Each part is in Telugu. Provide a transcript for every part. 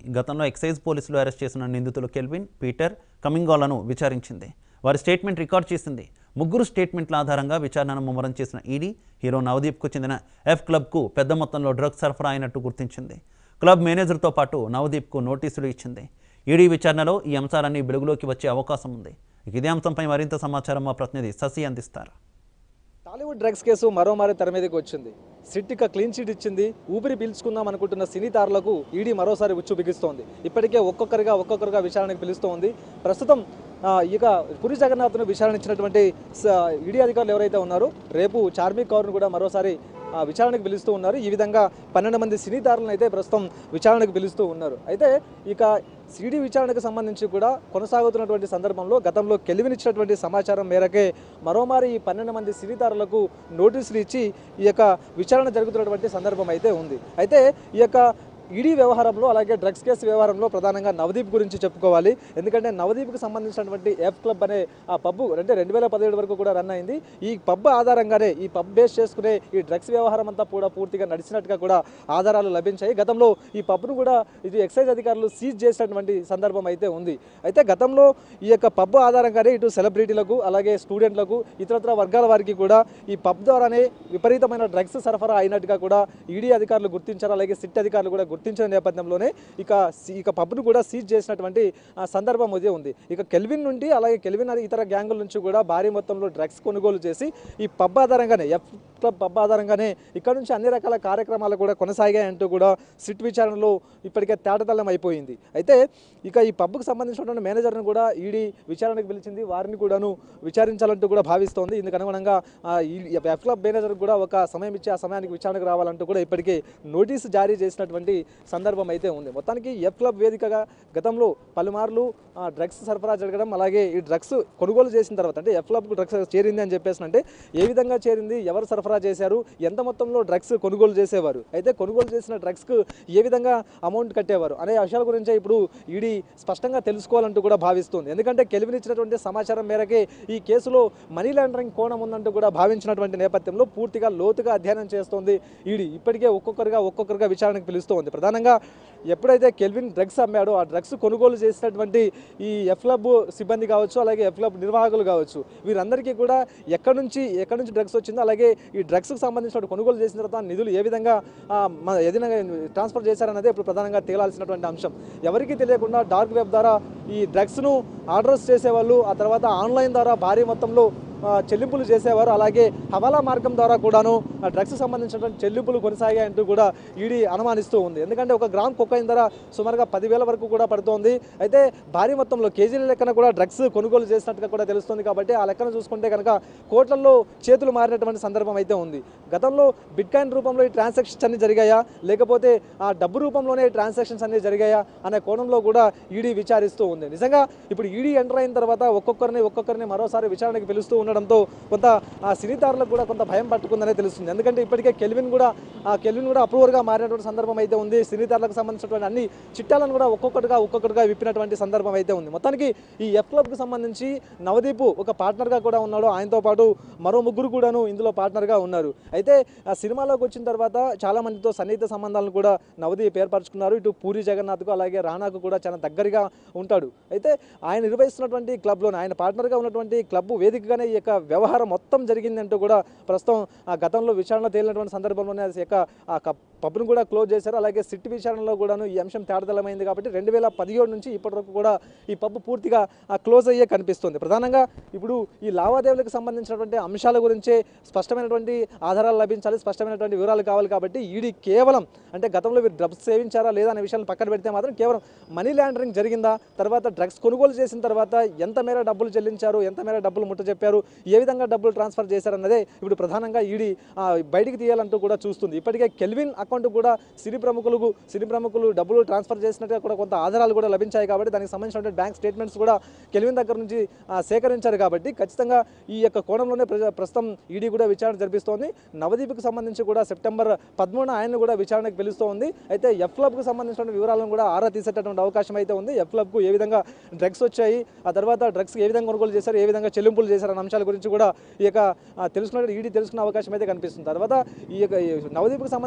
గతంలో ఎక్సైజ్ పోలీసులు అరెస్ట్ చేసిన నిందితులు కెల్విన్ పీటర్ కమింగోలను విచారించింది వారి స్టేట్మెంట్ రికార్డ్ చేసింది ముగ్గురు స్టేట్మెంట్ల ఆధారంగా విచారణను ముమ్మరం చేసిన ఈడీ హీరో నవదీప్కు చెందిన ఎఫ్ క్లబ్కు పెద్ద మొత్తంలో డ్రగ్స్ సరఫరా అయినట్టు గుర్తించింది క్లబ్ మేనేజర్తో పాటు నవదీప్కు నోటీసులు ఇచ్చింది ఈడీ విచారణలో ఈ అంశాలన్నీ వెలుగులోకి వచ్చే అవకాశం ఉంది ఇక ఇదే అంశంపై మరింత సమాచారం మా ప్రతినిధి శశి అందిస్తారు టాలీవుడ్ డ్రగ్స్ కేసు మరోమారి తెర మీదకి వచ్చింది సిట్టిక క్లీన్ చిట్ ఇచ్చింది ఊపిరి పీల్చుకుందాం అనుకుంటున్న సినీ తారలకు ఈడీ మరోసారి ఉచ్చు బిగిస్తోంది ఇప్పటికే ఒక్కొక్కరిగా ఒక్కొక్కరుగా విచారణకు పిలుస్తోంది ప్రస్తుతం ఆ, ఇక పురి జగన్నాథ్ను విచారణ ఇచ్చినటువంటి స- ఈడీ అధికారులు ఎవరైతే ఉన్నారో రేపు చార్మిక్ కౌర్ను కూడా మరోసారి ఆ, విచారణకు పిలుస్తూ ఉన్నారు ఈ విధంగా పన్నెండు మంది సినీ తారలను అయితే ప్రస్తుతం విచారణకు పిలుస్తూ ఉన్నారు అయితే ఇక సిడి విచారణకు సంబంధించి కూడా కొనసాగుతున్నటువంటి సందర్భంలో గతంలో కెలివిన్ ఇచ్చినటువంటి సమాచారం మేరకే మరోమారి ఈ పన్నెండు మంది సినీతారులకు నోటీసులు ఇచ్చి ఈ యొక్క విచారణ జరుగుతున్నటువంటి సందర్భం అయితే ఉంది అయితే ఈ యొక్క ఈడీ వ్యవహారంలో అలాగే డ్రగ్స్ కేసు వ్యవహారంలో ప్రధానంగా నవదీప్ గురించి చెప్పుకోవాలి ఎందుకంటే నవదీప్కి సంబంధించినటువంటి ఎఫ్ క్లబ్ అనే ఆ పబ్ అంటే రెండు వేల పదిహేడు వరకు కూడా రన్ అయింది ఈ పబ్ ఆధారంగానే ఈ పబ్ బేస్ చేసుకునే ఈ డ్రగ్స్ వ్యవహారం అంతా కూడా పూర్తిగా నడిచినట్టుగా కూడా ఆధారాలు లభించాయి గతంలో ఈ పబ్ను కూడా ఇది ఎక్సైజ్ అధికారులు సీజ్ చేసినటువంటి సందర్భం అయితే ఉంది అయితే గతంలో ఈ యొక్క పబ్ ఆధారంగానే ఇటు సెలబ్రిటీలకు అలాగే స్టూడెంట్లకు ఇతరత్ర వర్గాల వారికి కూడా ఈ పబ్ ద్వారానే విపరీతమైన డ్రగ్స్ సరఫరా అయినట్టుగా కూడా ఈడీ అధికారులు గుర్తించారు అలాగే సిట్ అధికారులు కూడా గుర్తించిన నేపథ్యంలోనే ఇక సి- ఇక పబ్ను కూడా సీజ్ చేసినటువంటి ఆ, సందర్భం అదే ఉంది ఇక కెల్విన్ నుండి అలాగే కెల్విన్ అది ఇతర గ్యాంగుల నుంచి కూడా భారీ మొత్తంలో డ్రగ్స్ కొనుగోలు చేసి ఈ పబ్ ఆధారంగానే ఎఫ్ క్లబ్ పబ్ ఆధారంగానే ఇక్కడ నుంచి అన్ని రకాల కార్యక్రమాలు కూడా కొనసాగాయంటూ కూడా సిట్ విచారణలో ఇప్పటికే తేటతల్లం అయిపోయింది అయితే ఇక ఈ పబ్కు సంబంధించినటువంటి మేనేజర్ను కూడా ఈడీ విచారణకు పిలిచింది వారిని కూడాను విచారించాలంటూ కూడా భావిస్తోంది ఇందుకు అనుగుణంగా ఆ, ఈ ఎఫ్ క్లబ్ మేనేజర్ కూడా ఒక సమయం ఇచ్చి ఆ సమయానికి విచారణకు రావాలంటూ కూడా ఇప్పటికే నోటీసు జారీ చేసినటువంటి సందర్భం అయితే ఉంది మొత్తానికి ఎఫ్ క్లబ్ వేదికగా గతంలో పలుమార్లు ఆ, డ్రగ్స్ సరఫరా జరగడం అలాగే ఈ డ్రగ్స్ కొనుగోలు చేసిన తర్వాత అంటే ఎఫ్ క్లబ్కు డ్రగ్స్ చేరింది అని చెప్పేసి అంటే ఏ విధంగా చేరింది ఎవరు సరఫరా చేశారు ఎంత మొత్తంలో డ్రగ్స్ కొనుగోలు చేసేవారు అయితే కొనుగోలు చేసిన డ్రగ్స్కు ఏ విధంగా అమౌంట్ కట్టేవారు అనే అంశాల గురించే ఇప్పుడు ఈడీ స్పష్టంగా తెలుసుకోవాలంటూ కూడా భావిస్తుంది ఎందుకంటే కెలివిన్ ఇచ్చినటువంటి సమాచారం మేరకే ఈ కేసులో మనీ లాండరింగ్ కోణం ఉందంటూ కూడా భావించినటువంటి నేపథ్యంలో పూర్తిగా లోతుగా అధ్యయనం చేస్తోంది ఈడీ ఇప్పటికే ఒక్కొక్కరుగా ఒక్కొక్కరుగా విచారణకు పిలుస్తోంది ప్రధానంగా ఎప్పుడైతే కెల్విన్ డ్రగ్స్ అమ్మాడో ఆ డ్రగ్స్ కొనుగోలు చేసినటువంటి ఈ ఎఫ్లబ్ సిబ్బంది కావచ్చు అలాగే ఎఫ్లబ్ నిర్వాహకులు కావచ్చు వీరందరికీ కూడా ఎక్కడి నుంచి ఎక్కడి నుంచి డ్రగ్స్ వచ్చిందో అలాగే ఈ డ్రగ్స్కి సంబంధించిన కొనుగోలు చేసిన తర్వాత నిధులు ఏ విధంగా ఆ, మన ఏదైనా ట్రాన్స్ఫర్ చేశారన్నదే ఇప్పుడు ప్రధానంగా తేలాల్సినటువంటి అంశం ఎవరికీ తెలియకుండా డార్క్ వెబ్ ద్వారా ఈ డ్రగ్స్ను ఆర్డర్స్ చేసేవాళ్ళు ఆ తర్వాత ఆన్లైన్ ద్వారా భారీ మొత్తంలో ఆ, చెల్లింపులు చేసేవారు అలాగే హవాలా మార్గం ద్వారా కూడాను ఆ డ్రగ్స్ సంబంధించినటువంటి చెల్లింపులు కొనసాగాయంటూ కూడా ఈడీ అనుమానిస్తూ ఉంది ఎందుకంటే ఒక గ్రామ్ కొకైన్ ధర సుమారుగా పదివేల వరకు కూడా పడుతోంది అయితే భారీ మొత్తంలో కేజీల లెక్కన కూడా డ్రగ్స్ కొనుగోలు చేసినట్టుగా కూడా తెలుస్తుంది కాబట్టి ఆ లెక్కన చూసుకుంటే కనుక కోట్లలో చేతులు మారినటువంటి సందర్భం అయితే ఉంది గతంలో బిట్కాయిన్ రూపంలో ఈ ట్రాన్సాక్షన్స్ అన్ని జరిగాయా లేకపోతే ఆ డబ్బు రూపంలోనే ట్రాన్సాక్షన్స్ అన్ని జరిగాయా అనే కోణంలో కూడా ఈడీ విచారిస్తూ ఉంది నిజంగా ఇప్పుడు ఈడీ ఎంటర్ అయిన తర్వాత ఒక్కొక్కరిని ఒక్కొక్కరిని మరోసారి విచారణకు పిలుస్తూ ఉండడంతో కొంత ఆ సినీతారులకు కూడా కొంత భయం పట్టుకుందనే తెలుస్తుంది ఎందుకంటే ఇప్పటికే కెల్విన్ కూడా ఆ కెల్విన్ కూడా అప్రూవర్గా మారినటువంటి సందర్భం అయితే ఉంది సినీతారులకు సంబంధించినటువంటి అన్ని చిట్టాలను కూడా ఒక్కొక్కటిగా ఒక్కొక్కటిగా విప్పినటువంటి సందర్భం అయితే ఉంది మొత్తానికి ఈ ఎఫ్ క్లబ్కి సంబంధించి నవదీప్ ఒక పార్ట్నర్గా కూడా ఉన్నాడు ఆయనతో పాటు మరో ముగ్గురు కూడాను ఇందులో పార్ట్నర్గా ఉన్నారు అయితే ఆ సినిమాలోకి వచ్చిన తర్వాత చాలా మందితో సన్నిహిత సంబంధాలను కూడా నవదీప్ ఏర్పరచుకున్నారు ఇటు పూరి జగన్నాథ్కు అలాగే రానాకు కూడా చాలా దగ్గరగా ఉంటాడు అయితే ఆయన నిర్వహిస్తున్నటువంటి క్లబ్లోనే ఆయన పార్ట్నర్గా ఉన్నటువంటి క్లబ్ వేదికగానే ఈ యొక్క వ్యవహారం మొత్తం జరిగిందంటూ కూడా ప్రస్తుతం ఆ గతంలో విచారణ తేలినటువంటి సందర్భంలోనే ఆ యొక్క ఆ కప్- పబ్ను కూడా క్లోజ్ చేశారు అలాగే సిట్ విచారణలో కూడాను ఈ అంశం తేటతలమైంది కాబట్టి రెండు వేల పదిహేడు నుంచి ఇప్పటి వరకు కూడా ఈ పబ్ పూర్తిగా ఆ క్లోజ్ అయ్యే కనిపిస్తుంది ప్రధానంగా ఇప్పుడు ఈ లావాదేవీలకు సంబంధించినటువంటి అంశాల గురించే స్పష్టమైనటువంటి ఆధారాలు లభించాలి స్పష్టమైనటువంటి వివరాలు కావాలి కాబట్టి ఈడీ కేవలం అంటే గతంలో వీరు డ్రగ్స్ సేవించారా లేదా అనే విషయాలను పక్కన పెడితే మాత్రం కేవలం మనీ లాండరింగ్ జరిగిందా తర్వాత డ్రగ్స్ కొనుగోలు చేసిన తర్వాత ఎంత మేర డబ్బులు చెల్లించారు ఎంత మేర డబ్బులు ముట్ట చెప్పారు ఏ విధంగా డబ్బులు ట్రాన్స్ఫర్ చేశారన్నదే ఇప్పుడు ప్రధానంగా ఈడీ ఆ, బయటికి తీయాలంటూ కూడా చూస్తుంది ఇప్పటికే కెల్విన్ అకౌంట్ కూడా సినీ ప్రముఖులకు సినీ ప్రముఖులు డబ్బులు ట్రాన్స్ఫర్ చేసినట్టుగా కూడా కొంత ఆధారాలు కూడా లభించాయి కాబట్టి దానికి సంబంధించిన బ్యాంక్ స్టేట్మెంట్స్ కూడా కెల్విన్ దగ్గర నుంచి ఆ, సేకరించారు కాబట్టి ఖచ్చితంగా ఈ యొక్క కోణంలోనే ప్రజ- ప్రస్తుతం ఈడీ కూడా విచారణ జరిపిస్తోంది నవదీప్కి సంబంధించి కూడా సెప్టెంబర్ పదమూడున ఆయన కూడా విచారణకు పిలుస్తోంది అయితే ఎఫ్ క్లబ్కు సంబంధించిన వివరాలను కూడా ఆరా తీసేటటువంటి అవకాశం అయితే ఉంది ఎఫ్ క్లబ్కు ఏ విధంగా డ్రగ్స్ వచ్చాయి ఆ తర్వాత డ్రగ్స్ ఏ విధంగా కొనుగోలు చేశారు ఏ విధంగా చెల్లింపులు చేశారు అన్న అంశాల గురించి కూడా ఈ యొక్క ఆ, తెలుసుకున్న ఈడీ తెలుసుకునే అవకాశం అయితే కనిపిస్తుంది తర్వాత ఈ యొక్క ఈ నవదీప్కి సంబంధించిన బ్యాంక్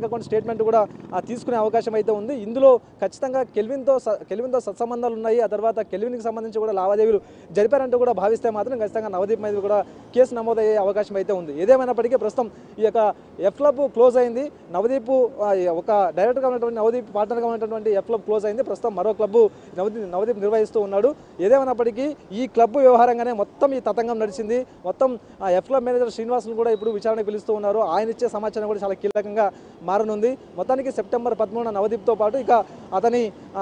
బ్యాంక్ అకౌంట్ స్టేట్మెంట్ కూడా ఆ, తీసుకునే అవకాశం అయితే ఉంది ఇందులో ఖచ్చితంగా కెల్విన్తో స- కెల్విన్తో సత్సంబంధాలు ఉన్నాయి ఆ తర్వాత కెల్విన్కి సంబంధించి కూడా లావాదేవీలు జరిపారంటూ కూడా భావిస్తే మాత్రం ఖచ్చితంగా నవదీప్ మీద కూడా కేసు నమోదయ్యే అవకాశం అయితే ఉంది ఏదేమైనప్పటికీ ప్రస్తుతం ఈ యొక్క ఎఫ్ క్లబ్ క్లోజ్ అయింది నవదీప్ ఆ, ఒక డైరెక్టర్గా ఉన్నటువంటి నవదీప్ పార్ట్నర్గా ఉన్నటువంటి ఎఫ్ క్లబ్ క్లోజ్ అయింది ప్రస్తుతం మరో క్లబ్ నవదీప్ నవదీప్ నిర్వహిస్తూ ఉన్నాడు ఏదేమైనప్పటికీ ఈ క్లబ్ వ్యవహారంగానే మొత్తం ఈ తతంగం నడిచింది మొత్తం ఆ ఎఫ్ క్లబ్ మేనేజర్ శ్రీనివాసులు కూడా ఇప్పుడు విచారణకు పిలుస్తూ ఉన్నారు ఆయన ఇచ్చే సమాచారం కూడా చాలా కీలకంగా మారనుంది మొత్తానికి సెప్టెంబర్ పదమూడున నవదీప్తో పాటు ఇక అతని ఆ,